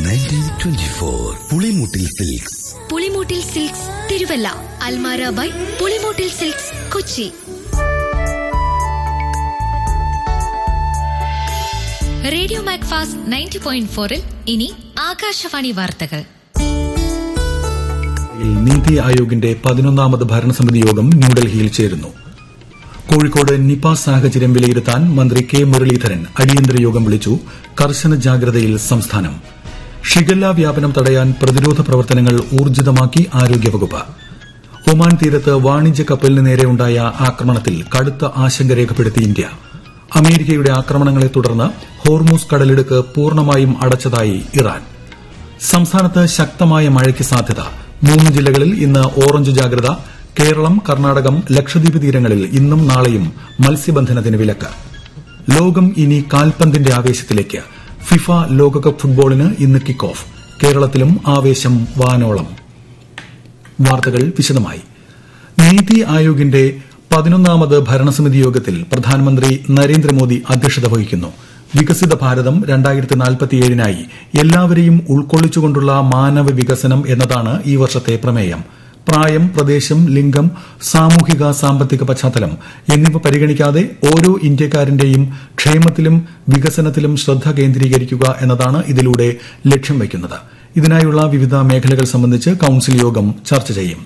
nineteen twenty four Pulimoottil silks Pulimoottil silks Thiruvalla Almara by Pulimoottil silks Kochi radio Macfast ninety point ഫോറിൽ ഇനി ആകാശവാണി വാർത്തകൾ നീതി ആയോഗിന്റെ പതിനൊന്നാമത് ഭരണസമിതി യോഗം ന്യൂഡൽഹിയിൽ ചേരുന്നു കോഴിക്കോട് നിപ സാഹചര്യം വിലയിരുത്താൻ മന്ത്രി കെ മുരളീധരൻ അടിയന്തര യോഗം വിളിച്ചു കർശന ജാഗ്രതയിൽ സംസ്ഥാനം ഷിഗല്ല വ്യാപനം തടയാൻ പ്രതിരോധ പ്രവർത്തനങ്ങൾ ഊർജിതമാക്കി ആരോഗ്യവകുപ്പ് ഒമാൻ തീരത്ത് വാണിജ്യ കപ്പലിന് നേരെയുണ്ടായ ആക്രമണത്തിൽ കടുത്ത ആശങ്ക രേഖപ്പെടുത്തി ഇന്ത്യ അമേരിക്കയുടെ ആക്രമണങ്ങളെ തുടർന്ന് ഹോർമൂസ് കടലിടുക്ക് പൂർണ്ണമായും അടച്ചതായി ഇറാൻ സംസ്ഥാനത്ത് ശക്തമായ മഴയ്ക്ക് സാധ്യത മൂന്ന് ജില്ലകളിൽ ഇന്ന് ഓറഞ്ച് ജാഗ്രത കേരളം കർണാടകം ലക്ഷദ്വീപ് തീരങ്ങളിൽ ഇന്നും നാളെയും മത്സ്യബന്ധനത്തിന് വിലക്ക് ലോകം ഇനി കാൽപന്തിന്റെ ആവേശത്തിലേക്ക് ഫിഫ ലോകകപ്പ് ഫുട്ബോളിന് ഇന്ന് കിക്ക് ഓഫ് കേരളത്തിലും ആവേശം വാനോളം വാർത്തകൾ വിശദമായി നീതി ആയോഗിന്റെ പതിനൊന്നാമത് ഭരണസമിതി യോഗത്തിൽ പ്രധാനമന്ത്രി നരേന്ദ്രമോദി അധ്യക്ഷത വഹിക്കുന്നു വികസിത ഭാരതം രണ്ടായിരത്തി നാൽപ്പത്തിയേഴിനായി എല്ലാവരെയും ഉൾക്കൊള്ളിച്ചുകൊണ്ടുള്ള മാനവ വികസനം എന്നതാണ് ഈ വർഷത്തെ പ്രമേയം പ്രായം പ്രദേശം ലിംഗം സാമൂഹിക സാമ്പത്തിക പശ്ചാത്തലം എന്നിവ പരിഗണിക്കാതെ ഓരോ ഇന്ത്യക്കാരന്റെയും ക്ഷേമത്തിലും വികസനത്തിലും ശ്രദ്ധ കേന്ദ്രീകരിക്കുക എന്നതാണ് ഇതിലൂടെ ലക്ഷ്യം വയ്ക്കുന്നത് ഇതിനായുള്ള വിവിധ മേഖലകൾ സംബന്ധിച്ച് കൌൺസിൽ യോഗം ചർച്ച ചെയ്യും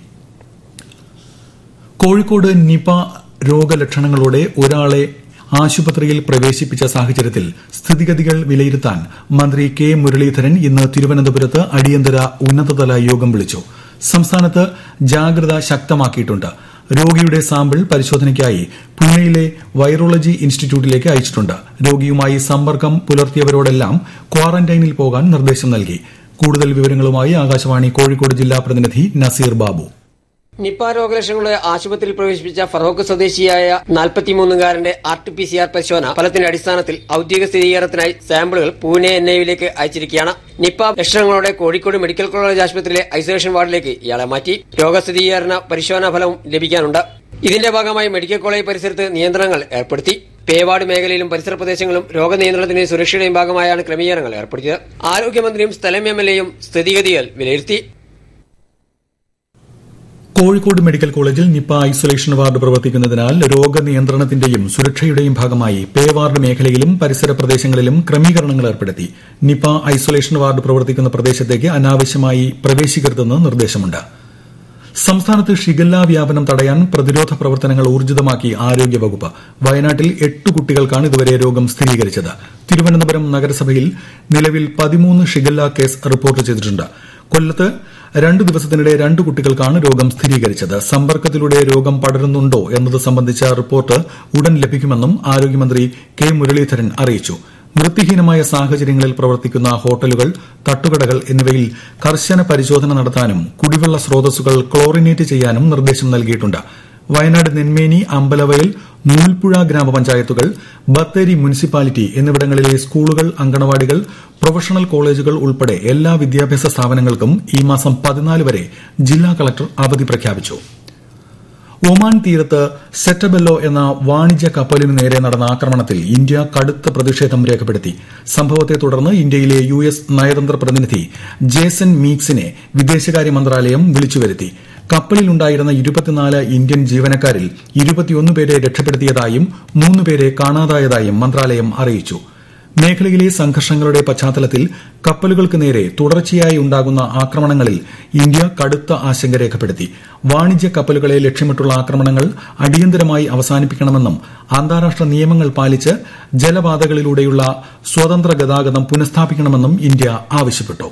കോഴിക്കോട് നിപ രോഗലക്ഷണങ്ങളോടെ ഒരാളെ ആശുപത്രിയിൽ പ്രവേശിപ്പിച്ച സാഹചര്യത്തിൽ സ്ഥിതിഗതികൾ വിലയിരുത്താൻ മന്ത്രി കെ മുരളീധരൻ ഇന്ന് തിരുവനന്തപുരത്ത് അടിയന്തര ഉന്നതതല യോഗം വിളിച്ചു സംസ്ഥാനത്ത് ജാഗ്രത ശക്തമാക്കിയിട്ടുണ്ട് രോഗിയുടെ സാമ്പിൾ പരിശോധനയ്ക്കായി പൂനെയിലെ വൈറോളജി ഇൻസ്റ്റിറ്റ്യൂട്ടിലേക്ക് അയച്ചിട്ടുണ്ട് രോഗിയുമായി സമ്പർക്കം പുലർത്തിയവരോടെല്ലാം ക്വാറന്റൈനിൽ പോകാൻ നിർദ്ദേശം നൽകി കൂടുതൽ വിവരങ്ങളുമായി ആകാശവാണി കോഴിക്കോട് ജില്ലാ പ്രതിനിധി നസീർ ബാബു നിപ രോഗലക്ഷണങ്ങളെ ആശുപത്രിയിൽ പ്രവേശിപ്പിച്ച ഫറോക്ക് സ്വദേശിയായ നാൽപ്പത്തിമൂന്നുകാരന്റെ R T P C R പരിശോധന ഫലത്തിന്റെ അടിസ്ഥാനത്തിൽ ഔദ്യോഗിക സ്ഥിരീകരണത്തിനായി സാമ്പിളുകൾ പൂനെ എൻ ഐവിലേക്ക് അയച്ചിരിക്കുകയാണ് നിപ ലക്ഷണങ്ങളോടെ കോഴിക്കോട് മെഡിക്കൽ കോളേജ് ആശുപത്രിയിലെ ഐസൊലേഷൻ വാർഡിലേക്ക് ഇയാളെ മാറ്റി രോഗസ്ഥിരീകരണ പരിശോധനാ ഫലവും ലഭിക്കാനുണ്ട് ഇതിന്റെ ഭാഗമായി മെഡിക്കൽ കോളേജ് പരിസരത്ത് നിയന്ത്രണങ്ങൾ ഏർപ്പെടുത്തി പേവാട് മേഖലയിലും പരിസര പ്രദേശങ്ങളും രോഗനിയന്ത്രണത്തിന്റെയും സുരക്ഷയുടെയും ഭാഗമായാണ് ക്രമീകരണങ്ങൾ ഏർപ്പെടുത്തിയത് ആരോഗ്യമന്ത്രിയും സ്ഥലം എം എൽ എയും സ്ഥിതിഗതികൾ വിലയിരുത്തി കോഴിക്കോട് മെഡിക്കൽ കോളേജിൽ നിപ ഐസൊലേഷൻ വാർഡ് പ്രവർത്തിക്കുന്നതിനാൽ രോഗനിയന്ത്രണത്തിന്റെയും സുരക്ഷയുടെയും ഭാഗമായി പേ വാർഡ് മേഖലയിലും പരിസര പ്രദേശങ്ങളിലും ക്രമീകരണങ്ങൾ ഏർപ്പെടുത്തി നിപ ഐസൊലേഷൻ വാർഡ് പ്രവർത്തിക്കുന്ന പ്രദേശത്തേക്ക് അനാവശ്യമായി പ്രവേശിക്കരുതെന്ന് നിർദ്ദേശമുണ്ട് സംസ്ഥാനത്ത് ഷിഗല്ല വ്യാപനം തടയാൻ പ്രതിരോധ പ്രവർത്തനങ്ങൾ ഊർജിതമാക്കി ആരോഗ്യവകുപ്പ് വയനാട്ടിൽ എട്ട് കുട്ടികൾക്കാണ് ഇതുവരെ രോഗം സ്ഥിരീകരിച്ചത് തിരുവനന്തപുരം നഗരസഭയിൽ നിലവിൽ പതിമൂന്ന് ഷിഗല്ല കേസ് റിപ്പോർട്ട് ചെയ്തിട്ടുണ്ട് കൊല്ലത്ത് രണ്ടു ദിവസത്തിനിടെ രണ്ട് കുട്ടികൾക്കാണ് രോഗം സ്ഥിരീകരിച്ചത് സമ്പർക്കത്തിലൂടെ രോഗം പടരുന്നുണ്ടോ എന്നത് സംബന്ധിച്ച റിപ്പോർട്ട് ഉടൻ ലഭിക്കുമെന്നും ആരോഗ്യമന്ത്രി കെ മുരളീധരൻ അറിയിച്ചു വൃത്തിഹീനമായ സാഹചര്യങ്ങളിൽ പ്രവർത്തിക്കുന്ന ഹോട്ടലുകൾ തട്ടുകടകൾ എന്നിവയിൽ കർശന പരിശോധന നടത്താനും കുടിവെള്ള സ്രോതസ്സുകൾ ക്ലോറിനേറ്റ് ചെയ്യാനും നിർദ്ദേശം നൽകിയിട്ടുണ്ട് വയനാട് നെന്മേനി അമ്പലവയൽ നൂൽപ്പുഴ ഗ്രാമപഞ്ചായത്തുകൾ ബത്തേരി മുനിസിപ്പാലിറ്റി എന്നിവിടങ്ങളിലെ സ്കൂളുകൾ അങ്കണവാടികൾ പ്രൊഫഷണൽ കോളേജുകൾ ഉൾപ്പെടെ എല്ലാ വിദ്യാഭ്യാസ സ്ഥാപനങ്ങൾക്കും ഈ മാസം പതിനാല് വരെ ജില്ലാ കളക്ടർ അവധി പ്രഖ്യാപിച്ചു ഒമാൻ തീരത്ത് സെറ്റബെല്ലോ എന്ന വാണിജ്യ കപ്പലിനു നേരെ നടന്ന ആക്രമണത്തിൽ ഇന്ത്യ കടുത്ത പ്രതിഷേധം രേഖപ്പെടുത്തി സംഭവത്തെ തുടർന്ന് ഇന്ത്യയിലെ യു എസ് നയതന്ത്ര പ്രതിനിധി ജേസൺ മീക്സിനെ വിദേശകാര്യ മന്ത്രാലയം വിളിച്ചുവരുത്തി കപ്പലിലുണ്ടായിരുന്ന ഇരുപത്തിനാല് ഇന്ത്യൻ ജീവനക്കാരിൽ ഇരുപത്തിയൊന്ന് പേരെ രക്ഷപ്പെടുത്തിയതായും മൂന്നുപേരെ കാണാതായതായും മന്ത്രാലയം അറിയിച്ചു മേഖലയിലെ സംഘർഷങ്ങളുടെ പശ്ചാത്തലത്തിൽ കപ്പലുകൾക്ക് നേരെ തുടർച്ചയായി ഉണ്ടാകുന്ന ആക്രമണങ്ങളിൽ ഇന്ത്യ കടുത്ത ആശങ്ക രേഖപ്പെടുത്തി വാണിജ്യ കപ്പലുകളെ ലക്ഷ്യമിട്ടുള്ള ആക്രമണങ്ങൾ അടിയന്തരമായി അവസാനിപ്പിക്കണമെന്നും അന്താരാഷ്ട്ര നിയമങ്ങൾ പാലിച്ച് ജലപാതകളിലൂടെയുള്ള സ്വതന്ത്ര ഗതാഗതം പുനഃസ്ഥാപിക്കണമെന്നും ഇന്ത്യ ആവശ്യപ്പെട്ടു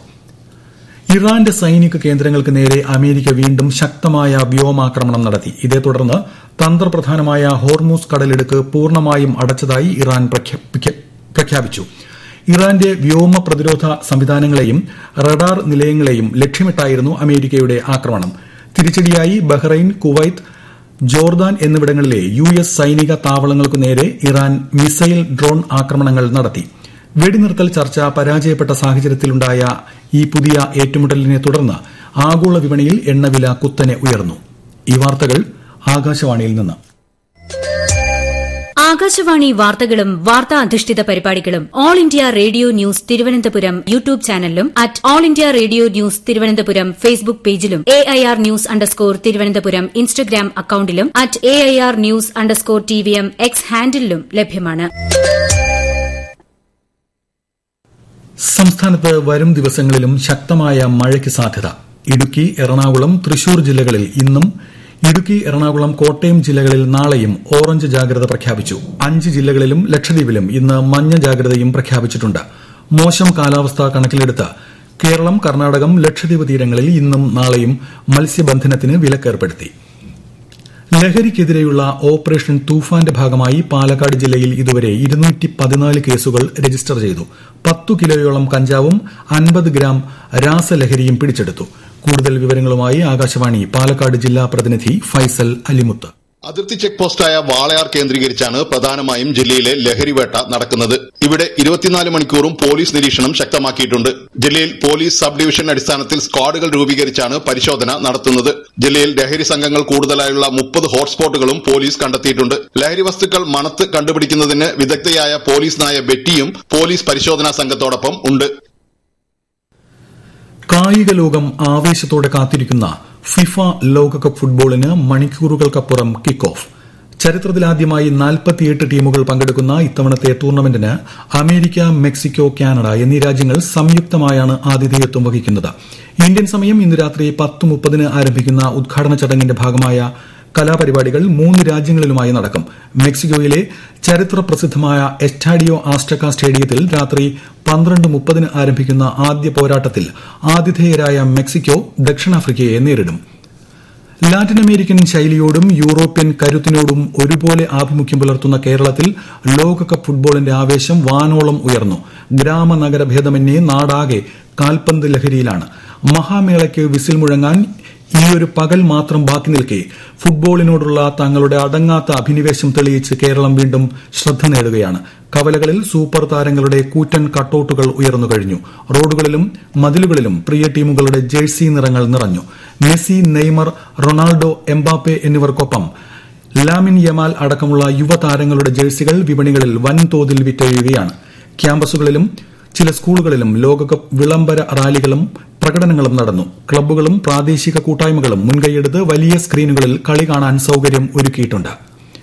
ഇറാന്റെ സൈനിക കേന്ദ്രങ്ങൾക്ക് നേരെ അമേരിക്ക വീണ്ടും ശക്തമായ വ്യോമാക്രമണം നടത്തി ഇതേ തുടർന്ന് തന്ത്രപ്രധാനമായ ഹോർമൂസ് കടലിടുക്ക് പൂർണ്ണമായും അടച്ചതായി ഇറാൻ പ്രഖ്യാപിച്ചു ഇറാന്റെ വ്യോമ പ്രതിരോധ സംവിധാനങ്ങളെയും റഡാർ നിലയങ്ങളെയും ലക്ഷ്യമിട്ടായിരുന്നു അമേരിക്കയുടെ ആക്രമണം തിരിച്ചടിയായി ബഹ്റൈൻ കുവൈത്ത് ജോർദാൻ എന്നിവിടങ്ങളിലെ യു എസ് സൈനിക താവളങ്ങൾക്കു നേരെ ഇറാൻ മിസൈൽ ഡ്രോൺ ആക്രമണങ്ങൾ നടത്തി വെടിനിർത്തൽ ചർച്ച പരാജയപ്പെട്ട സാഹചര്യത്തിലുണ്ടായ ഈ പുതിയ ഏറ്റുമുട്ടലിനെ തുടർന്ന് ആഗോള വിപണിയിൽ എണ്ണവില കുത്തനെ ഉയർന്നു ഈ വാർത്തകൾ ആകാശവാണിയിൽ നിന്ന് ആകാശവാണി വാർത്തകളും വാർത്താ അധിഷ്ഠിത പരിപാടികളും all India radio news Thiruvananthapuram YouTube ചാനലിലും at all India radio news Thiruvananthapuram Facebook പേജിലും A I R news underscore Thiruvananthapuram Instagram അക്കൌണ്ടിലും at A I R news underscore T V M X ഹാൻഡിലും ലഭ്യമാണ് സംസ്ഥാനത്ത് വരും ദിവസങ്ങളിലും ശക്തമായ മഴയ്ക്ക് സാധ്യത ഇടുക്കി എറണാകുളം തൃശൂർ ജില്ലകളിൽ ഇന്നും ഇടുക്കി എറണാകുളം കോട്ടയം ജില്ലകളിൽ നാളെയും ഓറഞ്ച് ജാഗ്രത പ്രഖ്യാപിച്ചു അഞ്ച് ജില്ലകളിലും ലക്ഷദ്വീപിലും ഇന്ന് മഞ്ഞ ജാഗ്രതയും പ്രഖ്യാപിച്ചിട്ടുണ്ട് മോശം കാലാവസ്ഥ കണക്കിലെടുത്ത് കേരളം കർണാടകം ലക്ഷദ്വീപ് തീരങ്ങളിൽ ഇന്നും നാളെയും മത്സ്യബന്ധനത്തിന് വിലക്കേർപ്പെടുത്തി ലഹരിക്കെതിരെയുള്ള ഓപ്പറേഷൻ തൂഫാന്റെ ഭാഗമായി പാലക്കാട് ജില്ലയിൽ ഇതുവരെ കേസുകൾ രജിസ്റ്റർ ചെയ്തു പത്തു കിലോയോളം കഞ്ചാവും അൻപത് ഗ്രാം രാസലഹരിയും പിടിച്ചെടുത്തു കൂടുതൽ വിവരങ്ങളുമായി ആകാശവാണി പാലക്കാട് ജില്ലാ പ്രതിനിധി ഫൈസൽ അലിമുത്ത് അതിർത്തി ചെക്ക് പോസ്റ്റായ വാളയാർ കേന്ദ്രീകരിച്ചാണ് പ്രധാനമായും ജില്ലയിലെ ലഹരിവേട്ട നടക്കുന്നത് ഇവിടെ ഇരുപത്തിനാല് മണിക്കൂറും പോലീസ് നിരീക്ഷണം ശക്തമാക്കിയിട്ടുണ്ട് ജില്ലയിൽ പോലീസ് സബ് ഡിവിഷൻ അടിസ്ഥാനത്തിൽ സ്ക്വാഡുകൾ രൂപീകരിച്ചാണ് പരിശോധന നടത്തുന്നത് ജില്ലയിൽ ലഹരി സംഘങ്ങൾ കൂടുതലായുള്ള മുപ്പത് ഹോട്ട്സ്പോട്ടുകളും പോലീസ് കണ്ടെത്തിയിട്ടുണ്ട് ലഹരി വസ്തുക്കൾ മണത്ത് കണ്ടുപിടിക്കുന്നതിന് വിദഗ്ധയായ പോലീസ് നായ ബെറ്റിയും പോലീസ് പരിശോധനാ സംഘത്തോടൊപ്പം ഉണ്ട് കായിക ലോകം ആവേശത്തോടെ കാത്തിരിക്കുന്ന ഫിഫ ലോകകപ്പ് ഫുട്ബോളിന് മണിക്കൂറുകൾക്കപ്പുറം കിക്ക് ഓഫ് ചരിത്രത്തിലാദ്യമായി നാൽപ്പത്തിയെട്ട് ടീമുകൾ പങ്കെടുക്കുന്ന ഇത്തവണത്തെ ടൂർണമെന്റിന് അമേരിക്ക മെക്സിക്കോ കാനഡ എന്നീ രാജ്യങ്ങൾ സംയുക്തമായാണ് ആതിഥേയത്വം വഹിക്കുന്നത് ഇന്ത്യൻ സമയം ഇന്ന് രാത്രി പത്ത് മുപ്പതിന് ആരംഭിക്കുന്ന ഉദ്ഘാടന ചടങ്ങിന്റെ ഭാഗമായ കലാപരിപാടികൾ മൂന്ന് രാജ്യങ്ങളിലുമായി നടക്കും മെക്സിക്കോയിലെ ചരിത്ര പ്രസിദ്ധമായ എസ്റ്റാഡിയോ ആസ്റ്റക്ക സ്റ്റേഡിയത്തിൽ രാത്രി പന്ത്രണ്ട് മുപ്പതിന് ആരംഭിക്കുന്ന ആദ്യ പോരാട്ടത്തിൽ ആതിഥേയരായ മെക്സിക്കോ ദക്ഷിണാഫ്രിക്കയെ നേരിടും ലാറ്റിൻ അമേരിക്കൻ ശൈലിയോടും യൂറോപ്യൻ കരുത്തിനോടും ഒരുപോലെ ആഭിമുഖ്യം പുലർത്തുന്ന കേരളത്തിൽ ലോകകപ്പ് ഫുട്ബോളിന്റെ ആവേശം വാനോളം ഉയർന്നു ഗ്രാമനഗര ഭേദമന്യേ നാടാകെ കാൽപന്ത് ലഹരിയിലാണ് മഹാമേളയ്ക്ക് വിസിൽ മുഴങ്ങാൻ ഈയൊരു പകൽ മാത്രം ബാക്കി നിൽക്കെ ഫുട്ബോളിനോടുള്ള തങ്ങളുടെ അടങ്ങാത്ത അഭിനിവേശം തെളിയിച്ച് കേരളം വീണ്ടും ശ്രദ്ധ നേടുകയാണ് കവലകളിൽ സൂപ്പർ താരങ്ങളുടെ കൂറ്റൻ കട്ടൌട്ടുകൾ ഉയർന്നു കഴിഞ്ഞു റോഡുകളിലും മതിലുകളിലും പ്രിയ ടീമുകളുടെ ജേഴ്സി നിറങ്ങൾ നിറഞ്ഞു മെസ്സി നെയ്മർ റൊണാൾഡോ എംബാപ്പെ എന്നിവർക്കൊപ്പം ലാമിൻ യമാൽ അടക്കമുള്ള യുവതാരങ്ങളുടെ ജേഴ്സികൾ വിപണികളിൽ വൻതോതിൽ വിറ്റഴിയുകയാണ് ക്യാമ്പസുകളിലും ചില സ്കൂളുകളിലും ലോകകപ്പ് വിളംബര റാലികളും പ്രകടനങ്ങളും നടന്നു ക്ലബ്ബുകളും പ്രാദേശിക കൂട്ടായ്മകളും മുൻകൈയെടുത്ത് വലിയ സ്ക്രീനുകളിൽ കളി കാണാൻ സൌകര്യം ഒരുക്കിയിട്ടുണ്ട്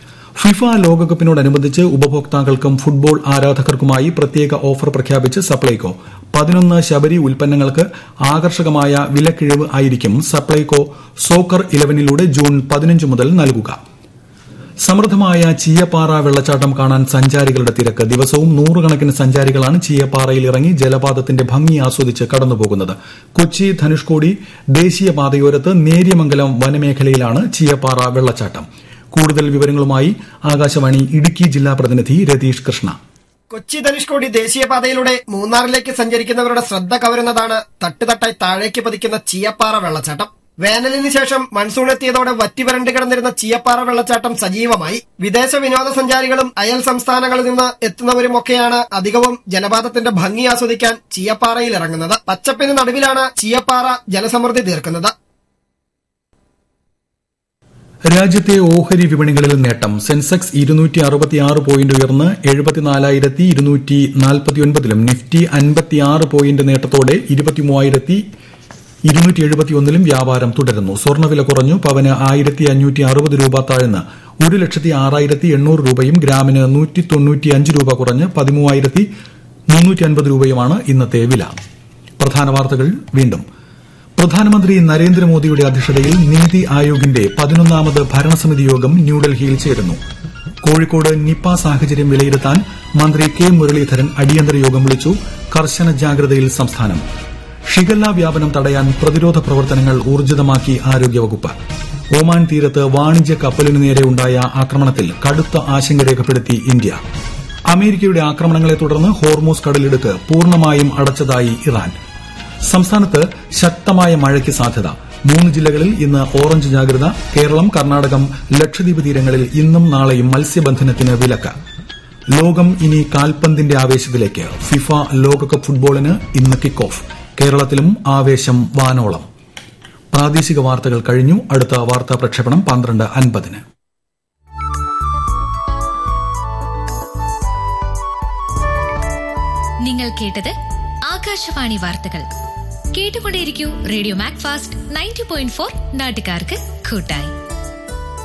ഫിഫ ലോകകപ്പിനോടനുബന്ധിച്ച് ഉപഭോക്താക്കൾക്കും ഫുട്ബോൾ ആരാധകർക്കുമായി പ്രത്യേക ഓഫർ പ്രഖ്യാപിച്ച് സപ്ലൈകോ പതിനൊന്ന് ശബരി ഉൽപ്പന്നങ്ങൾക്ക് ആകർഷകമായ വിലക്കിഴിവ് ആയിരിക്കും സപ്ലൈകോ സോക്കർ ഇലവനിലൂടെ ജൂൺ പതിനഞ്ച് മുതൽ നൽകുക സമൃദ്ധമായ ചീയപ്പാറ വെള്ളച്ചാട്ടം കാണാൻ സഞ്ചാരികളുടെ തിരക്ക് ദിവസവും നൂറുകണക്കിന് സഞ്ചാരികളാണ് ചീയപ്പാറയിൽ ഇറങ്ങി ജലപാതത്തിന്റെ ഭംഗി ആസ്വദിച്ച് കടന്നുപോകുന്നത് കൊച്ചി ധനുഷ്കോടി ദേശീയപാതയോരത്ത് നേര്യമംഗലം വനമേഖലയിലാണ് ചീയപ്പാറ വെള്ളച്ചാട്ടം കൂടുതൽ വിവരങ്ങളുമായി ആകാശവാണി ഇടുക്കി ജില്ലാ പ്രതിനിധി രതീഷ് കൃഷ്ണ കൊച്ചി ധനുഷ്കോടി ദേശീയപാതയിലൂടെ മൂന്നാറിലേക്ക് സഞ്ചരിക്കുന്നവരുടെ ശ്രദ്ധ കവരുന്നതാണ് തട്ടുതട്ടായി താഴേക്ക് പതിക്കുന്ന ചീയപ്പാറ വെള്ളച്ചാട്ടം വേനലിന് ശേഷം മൺസൂൺ എത്തിയതോടെ വറ്റിവരണ്ട് കിടന്നിരുന്ന ചീയപ്പാറ വെള്ളച്ചാട്ടം സജീവമായി വിദേശ വിനോദസഞ്ചാരികളും അയൽ സംസ്ഥാനങ്ങളിൽ നിന്ന് എത്തുന്നവരുമൊക്കെയാണ് അധികവും ജലപാതത്തിന്റെ ഭംഗി ആസ്വദിക്കാൻ ചീയപ്പാറയിൽ ഇറങ്ങുന്നത് പച്ചപ്പിന് നടുവിലാണ് ചീയപ്പാറ ജലസമൃദ്ധി തീർക്കുന്നത് രാജ്യത്തെ ഓഹരി വിപണികളിൽ നേട്ടം സെൻസെക്സ് ഇരുന്നൂറ്റി അറുപത്തിയാറ് പോയിന്റ് ഉയർന്ന് എഴുപത്തിനാലായിരത്തി ഇരുന്നൂറ്റി നാൽപ്പത്തിയൊൻപതിലും നിഫ്റ്റി അൻപത്തിയാറ് പോയിന്റ് നേട്ടത്തോടെ ഇരുപത്തിമൂവായിരത്തി ഇരുന്നൂറ്റി എഴുപത്തിയൊന്നിലും വ്യാപാരം തുടരുന്നു സ്വർണ്ണവില കുറഞ്ഞു പവന് ആയിരത്തി അഞ്ഞൂറ്റി അറുപത് രൂപ താഴ്ന്ന് ഒരു ലക്ഷത്തി ആറായിരത്തി എണ്ണൂറ് രൂപയും ഗ്രാമിന് നൂറ്റി തൊണ്ണൂറ്റി അഞ്ച് രൂപ കുറഞ്ഞ് പതിമൂവായിരത്തി മുന്നൂറ്റി അൻപത് രൂപയുമാണ് ഇന്നത്തെ വില പ്രധാന വാർത്തകൾ വീണ്ടും പ്രധാനമന്ത്രി നരേന്ദ്രമോദിയുടെ അധ്യക്ഷതയിൽ നീതി ആയോഗിന്റെ പതിനൊന്നാമത് ഭരണസമിതി യോഗം ന്യൂഡൽഹിയിൽ ചേരുന്നു കോഴിക്കോട് നിപ സാഹചര്യം വിലയിരുത്താൻ മന്ത്രി കെ മുരളീധരൻ അടിയന്തര യോഗം വിളിച്ചു കർശന ജാഗ്രതയിൽ സംസ്ഥാനം ഷിഗല്ല വ്യാപനം തടയാൻ പ്രതിരോധ പ്രവർത്തനങ്ങൾ ഊർജിതമാക്കി ആരോഗ്യവകുപ്പ് ഒമാൻ തീരത്ത് വാണിജ്യ കപ്പലിനു നേരെ ഉണ്ടായ ആക്രമണത്തിൽ കടുത്ത ആശങ്ക രേഖപ്പെടുത്തി ഇന്ത്യ അമേരിക്കയുടെ ആക്രമണങ്ങളെ തുടർന്ന് ഹോർമോസ് കടലിടുക്ക് പൂർണ്ണമായും അടച്ചതായി ഇറാൻ സംസ്ഥാനത്ത് ശക്തമായ മഴയ്ക്ക് സാധ്യത മൂന്ന് ജില്ലകളിൽ ഇന്ന് ഓറഞ്ച് ജാഗ്രത കേരളം കർണാടകം ലക്ഷദ്വീപ് തീരങ്ങളിൽ ഇന്നും നാളെയും മത്സ്യബന്ധനത്തിന് വിലക്ക് ലോകം ഇനി കാൽപന്തിന്റെ ആവേശത്തിലേക്ക് ഫിഫ ലോകകപ്പ് ഫുട്ബോളിന് ഇന്ന് കിക്ക് ഓഫ് കേരളത്തിലും ആവേശം വാനോളം പ്രാദേശിക വാർത്തകൾ കഴിഞ്ഞു അടുത്ത വാർത്താ പ്രക്ഷേപണം പന്ത്രണ്ട് അൻപതിന് നിങ്ങൾ കേട്ടത് ആകാശവാണി വാർത്തകൾ കേട്ടുകൊണ്ടേയിരിക്കൂ radio Macfast ninety point four നാട്ടുകാർക്ക് കൂട്ടായി